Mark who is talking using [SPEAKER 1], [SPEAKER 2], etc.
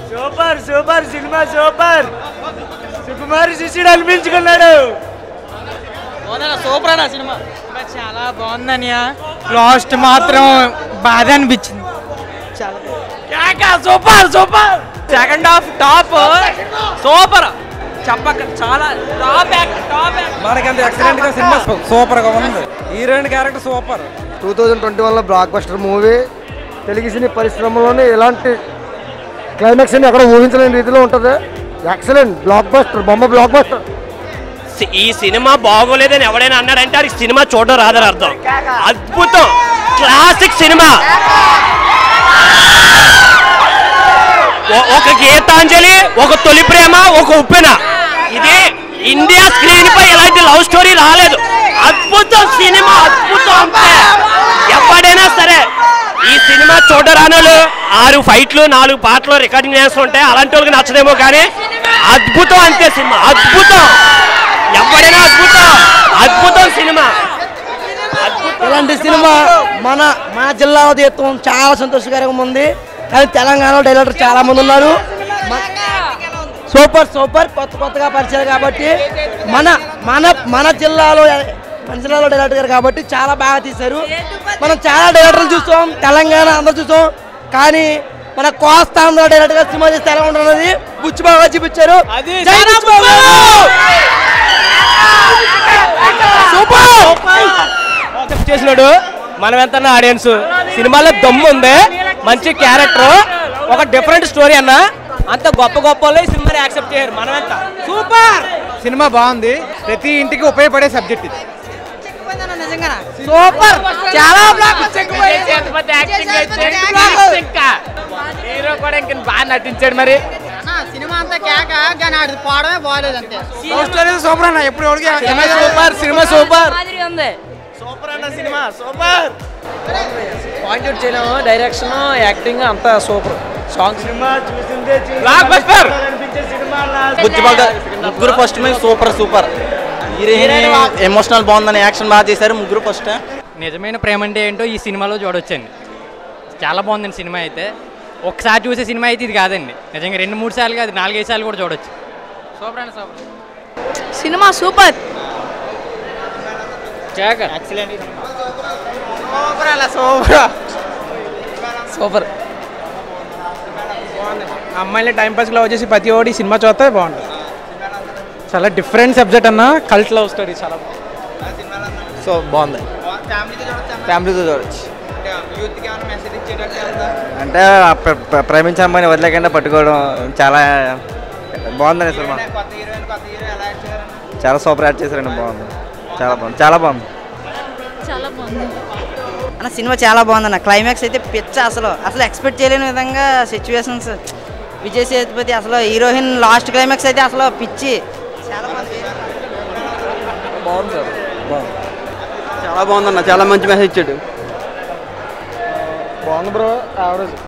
[SPEAKER 1] Super super సినిమా super Sukumar శిష్యుడు అనిపించుకున్నాడు
[SPEAKER 2] సూపర్ అన్న సినిమా చాలా బాగుందని లాస్ట్ మాత్రం బాధ అనిపించింది super super second half top super చెప్పక చాలా టాప్ టాప్
[SPEAKER 3] మనకంత ఎక్సలెంట్ గా సినిమా సూపర్ గా ఉంది heroine character super
[SPEAKER 4] two thousand twenty వన్లో బ్లాక్ బస్టర్ మూవీ తెలుగు సినీ పరిశ్రమలోనే ఇలాంటి క్లైమాక్స్ అని ఎక్కడ ఊహించలేని రీతిలో ఉంటుంది ఎక్సలెంట్ బ్లాక్ బస్టర్ బొమ్మ బ్లాక్ బస్టర్
[SPEAKER 5] సి- ఈ సినిమా బాగోలేదని ఎవడైనా అన్నాడంటే అది సినిమా చూడడం రాదని అర్థం అద్భుతం క్లాసిక్ సినిమా ఒ- ఒక గీతాంజలి ఒక తొలి ప్రేమ ఒక ఉప్పెన ఇది ఇండియా స్క్రీన్ పై ఇలాంటి లవ్ స్టోరీ రాలేదు అద్భుతం సినిమా అద్భుతం అంతే ఎప్పుడైనా సరే ఈ సినిమా చూడరానోళ్ళు ఆరు ఫైట్లు నాలుగు పాటలు రికార్డింగ్ చేస్తుంటే అలాంటి వాళ్ళకి నచ్చదేమో కానీ అద్భుతం అంతే సినిమా అద్భుతం ఎవడైనా అద్భుతం అద్భుతం సినిమా
[SPEAKER 6] ఇలాంటి సినిమా మన మన జిల్లాలో తీర్థం చాలా సంతోషకరంగా ఉంది కానీ తెలంగాణలో డైరెక్టర్ చాలా మంది ఉన్నారు మ- సూపర్ సూపర్ కొత్త కొత్తగా పరిచయాలు కాబట్టి మన మన మన జిల్లాలో మన జిల్లాలో డైరెక్టర్ గారు కాబట్టి చాలా బాగా తీశారు మనం చాలా డైరెక్టర్లు చూస్తాం తెలంగాణ అందరూ చూస్తాం కానీ మన కోస్తాంధ్ర డైరెక్టర్ గారు సినిమా చేస్తే ఎలా ఉంటున్నది బుచ్చి బాగా చూపించారు జై బుచ్చి బాబు!
[SPEAKER 2] చేసినాడు మనం ఎంత ఆడియన్స్ సినిమాలో దమ్ము ఉంది మంచి క్యారెక్టర్ ఒక డిఫరెంట్ స్టోరీ అన్న అంత గొప్ప గొప్ప వాళ్ళు ఈ సినిమాని యాక్సెప్ట్ చేయరు మనం ఎంత సూపర్
[SPEAKER 3] సినిమా బాగుంది ప్రతి ఇంటికి ఉపయోగపడే సబ్జెక్ట్ ఇది
[SPEAKER 6] సూపర్ చాలా
[SPEAKER 2] హీరో కూడా ఇంక బాగా నటించాడు మరి
[SPEAKER 7] సినిమా అంతా కేక కానీ అది పోవడమే బాగలేదు అంతే
[SPEAKER 3] సూపర్ అన్న ఎప్పుడు ఎవరికి
[SPEAKER 2] సూపర్ సినిమా సూపర్
[SPEAKER 8] పాయింట్ అవుట్ చేయలేము డైరెక్షన్ యాక్టింగ్ అంతా సూపర్ సాంగ్స్
[SPEAKER 1] సినిమా చూసిందే
[SPEAKER 2] Block buster.
[SPEAKER 1] అనిపించే సినిమా
[SPEAKER 8] బుద్ధిబాగా ముగ్గురు ఫస్ట్ మీద సూపర్ సూపర్ హీరోయిన్ ఎమోషనల్ బాగుందని యాక్షన్ బాగా చేశారు ముగ్గురు ఫస్ట్
[SPEAKER 2] నిజమైన ప్రేమ అంటే ఏంటో ఈ సినిమాలో చూడొచ్చండి చాలా బాగుందండి సినిమా అయితే ఒకసారి చూసే సినిమా అయితే ఇది కాదండి నిజంగా రెండు మూడు సార్లు కాదు నాలుగైదు సార్లు కూడా చూడొచ్చు సూపర్ అండి సూపర్
[SPEAKER 7] సినిమా సూపర్
[SPEAKER 2] సూపర్ అలా సూపర్ సూపర్
[SPEAKER 3] అమ్మాయిని టైం పాస్ లో వచ్చేసి ప్రతి ఒక్కటి సినిమా చూస్తే బాగుంటుంది చాలా డిఫరెంట్ సబ్జెక్ట్ అన్న కల్ట్ లవ్ స్టోరీ చాలా
[SPEAKER 8] సో బాగుంది ఫ్యామిలీతో చూడొచ్చు అంటే ప్ర- ప్ర- ప్రేమించే అమ్మాయిని వదిలేకుండా పట్టుకోవడం చాలా బాగుందండి సినిమా చాలా సూపర్ యాడ్ చేశారండి బాగుంది చాలా బాగుంది చాలా బాగుంది
[SPEAKER 7] చాలా బాగుంది
[SPEAKER 6] అన్న సినిమా చాలా బాగుందన్న క్లైమాక్స్ అయితే పిచ్చ అసలు అసలు ఎక్స్పెక్ట్ చేయలేని విధంగా సిచ్యువేషన్స్ విజయ్ సేతుపతి అసలు హీరోయిన్ లాస్ట్ క్లైమాక్స్ అయితే అసలు పిచ్చి చాలా బాగుంది
[SPEAKER 8] బాగుంది సార్ బాగుంది చాలా బాగుందన్న చాలా మంచి మెసేజ్ ఇచ్చాడు
[SPEAKER 3] బాగుంది బ్రో యావరేజ్